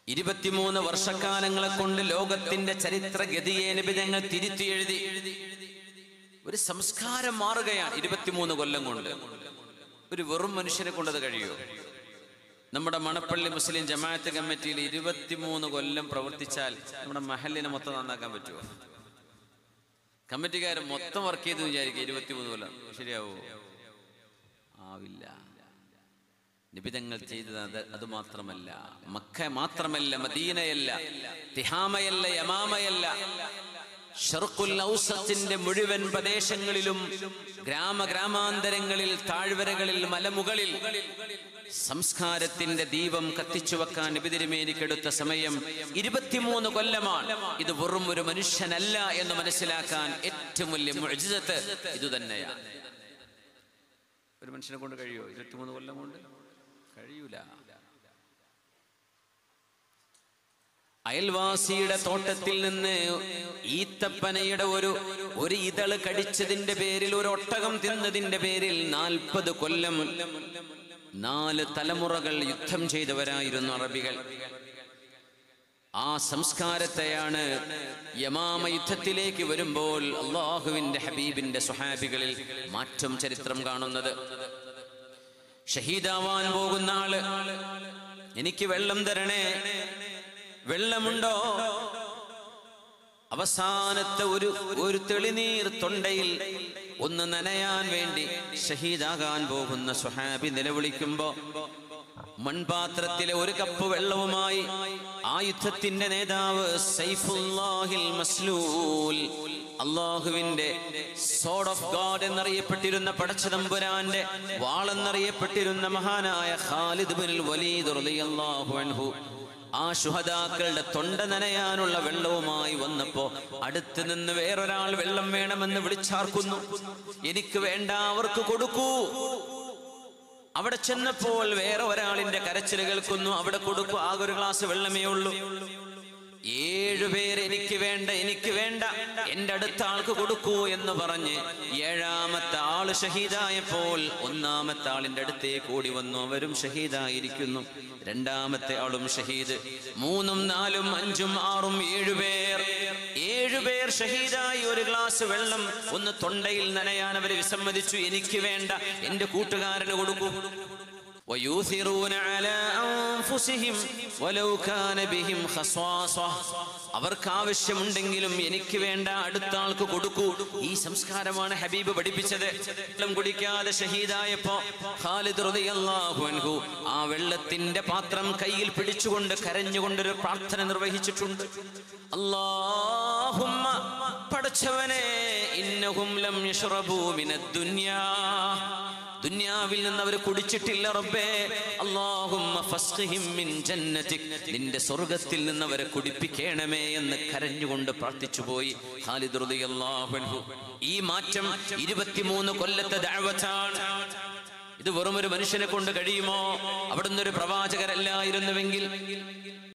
ഇരുപത്തിമൂന്ന് വർഷക്കാലങ്ങളെ കൊണ്ട് ലോകത്തിന്റെ ചരിത്രഗതിയെ നിബിധങ്ങൾ തിരുത്തി എഴുതി ഒരു സംസ്കാരം മാറുകയാണ് ഇരുപത്തിമൂന്ന് കൊല്ലം കൊണ്ട് ഒരു വെറും മനുഷ്യനെ കൊണ്ടത് കഴിയുമോ നമ്മുടെ മണപ്പള്ളി മുസ്ലിം ജമാഅത്ത് കമ്മിറ്റിയിൽ ഇരുപത്തിമൂന്ന് കൊല്ലം പ്രവർത്തിച്ചാൽ നമ്മുടെ മഹലിനെ മൊത്തം നന്നാക്കാൻ പറ്റുമോ കമ്മിറ്റിക്കാർ മൊത്തം വർക്ക് ചെയ്ത് വിചാരിക്കുക ഇരുപത്തിമൂന്ന് കൊല്ലം ശരിയാവോ ആവില്ല നിബിതങ്ങൾ ചെയ്തത് അത് അത് മാത്രമല്ല മക്ക മാത്രമല്ല മദീനയല്ല തിഹാമയല്ല യമാമയല്ല ഷർഖുൽ ഔസത്തിന്റെ മുഴുവൻ പ്രദേശങ്ങളിലും ഗ്രാമഗ്രാമാന്തരങ്ങളിൽ താഴ്വരകളിൽ മലമുകളിൽ സംസ്കാരത്തിന്റെ ദീപം കത്തിച്ചു വെക്കാൻ നബിതിരുമേനിക്കെടുത്ത സമയം ഇരുപത്തിമൂന്ന് കൊല്ലമാണ് ഇത് വെറും ഒരു മനുഷ്യനല്ല എന്ന് മനസ്സിലാക്കാൻ ഏറ്റവും വലിയ മുഅ്ജിസത്ത് ഇതുതന്നെയാണ് ഒരു മനുഷ്യനെ കൊണ്ട് കഴിയുമോ ഇരുപത്തിമൂന്ന് കൊല്ലം കൊണ്ട് കഴിയൂല അയൽവാസിയുടെ തോട്ടത്തിൽ നിന്ന് ഈത്തപ്പനയുടെ ഒരു ഒരു ഇതള് കടിച്ചതിന്റെ പേരിൽ ഒരു ഒട്ടകം തിന്നതിന്റെ പേരിൽ നാൽപ്പത് കൊല്ലം നാല് തലമുറകൾ യുദ്ധം ചെയ്തവരായിരുന്നു അറബികൾ ആ സംസ്കാരത്തെയാണ് യമാമ യുദ്ധത്തിലേക്ക് വരുമ്പോൾ അള്ളാഹുവിന്റെ ഹബീബിന്റെ സുഹാബികളിൽ മാറ്റം ചരിത്രം കാണുന്നത് ഷഹീദാവാൻ പോകുന്ന ആള് എനിക്ക് വെള്ളം തരണേ വെള്ളമുണ്ടോ അവസാനത്തെ ഒരു ഒരു തെളിനീർ തൊണ്ടയിൽ ഒന്ന് നനയാൻ വേണ്ടി ഷഹീദാകാൻ പോകുന്ന സുഹാബി നിലവിളിക്കുമ്പോ മൺപാത്രത്തിലെ ഒരു കപ്പ് വെള്ളവുമായി ആ യുദ്ധത്തിന്റെ നേതാവ് സൈഫുല്ലാഹിൽ മസ്ലൂൽ അള്ളാഹുവിന്റെ സോഡ് ഓഫ് ഗോഡ് എന്നറിയപ്പെട്ടിരുന്ന പടച്ചതമ്പുരാന്റെ വാളെന്നറിയപ്പെട്ടിരുന്ന മഹാനായ ഖാലിദ് ബിൻ വലീദ് റളിയല്ലാഹു അൻഹു ആ ശുഹദാക്കളുടെ തൊണ്ട നനയാനുള്ള വെള്ളവുമായി വന്നപ്പോ അടുത്ത് നിന്ന് വേറൊരാൾ വെള്ളം വേണമെന്ന് വിളിച്ചാർക്കുന്നു എനിക്ക് വേണ്ട അവർക്ക് കൊടുക്കൂ അവിടെ ചെന്നപ്പോൾ വേറെ ഒരാളിന്റെ കരച്ചിൽ കേൾക്കുന്നു അവിടെ കൊടുക്കൂ ആകെ ഒരു ഗ്ലാസ് വെള്ളമേ ഉള്ളൂ ഏഴുപേർ എനിക്ക് വേണ്ട എനിക്ക് വേണ്ട എന്റെ അടുത്ത ആൾക്ക് കൊടുക്കൂ എന്ന് പറഞ്ഞ് ഏഴാമത്തെ ആള് ഷഹീദായപ്പോൾ ഒന്നാമത്തെ ആളിന്റെ അടുത്തേക്ക് ഓടി വന്നു അവരും ഷഹീദായിരിക്കുന്നു രണ്ടാമത്തെ ആളും ഷഹീദ് മൂന്നും നാലും അഞ്ചും ആറും ഏഴുപേർ ഏഴുപേർ ഷഹീദായി ഒരു ഗ്ലാസ് വെള്ളം ഒന്ന് തൊണ്ടയിൽ നനയാൻ അവർ വിസമ്മതിച്ചു എനിക്ക് വേണ്ട എന്റെ കൂട്ടുകാരന് കൊടുക്കൂ ويؤثرون على أنفسهم ولو كان بهم خصاصة അവർക്ക് ആവശ്യമുണ്ടെങ്കിലും എനിക്ക് വേണ്ട അടുത്ത ആൾക്ക് കൊടുക്കൂ ഈ സംസ്കാരമാണ് ഹബീബ് പഠിപ്പിച്ചത് വെള്ളം കുടിക്കാതെ ഷഹീദായപ്പോ ഖാലിദ് റളിയല്ലാഹു അൻഹു ആ വെള്ളത്തിന്റെ പാത്രം കയ്യിൽ പിടിച്ചുകൊണ്ട് കരഞ്ഞുകൊണ്ടൊരു പ്രാർത്ഥന നിർവഹിച്ചിട്ടുണ്ട് അല്ലാഹുമ്മ പടച്ചവനെ ഇന്നഹും ലം യശ്റബൂ മിനദ് ദുനിയാ ദുനിയാവിൽ നിന്ന് അവർ കുടിച്ചിട്ടില്ല റബ്ബേ അല്ലാഹുമ്മ ഫസ്ഖിഹിം മിൻ ജന്നതിക് നിന്റെ സ്വർഗ്ഗത്തിൽ നിന്ന് അവരെ കുടിപ്പിക്കണമേ എന്ന് കരഞ്ഞുകൊണ്ട് പ്രാർത്ഥിച്ചു പോയി ഖാലിദ് റളിയല്ലാഹു അൻഹു ഈ മാറ്റം 23 കൊല്ലത്തെ ദഅവത്താണ് ഇത് വെറും ഒരു മനുഷ്യനെ കൊണ്ട് കഴിയുമോ അവിടുന്ന് ഒരു പ്രവാചകരല്ലായിരുന്നുവെങ്കിൽ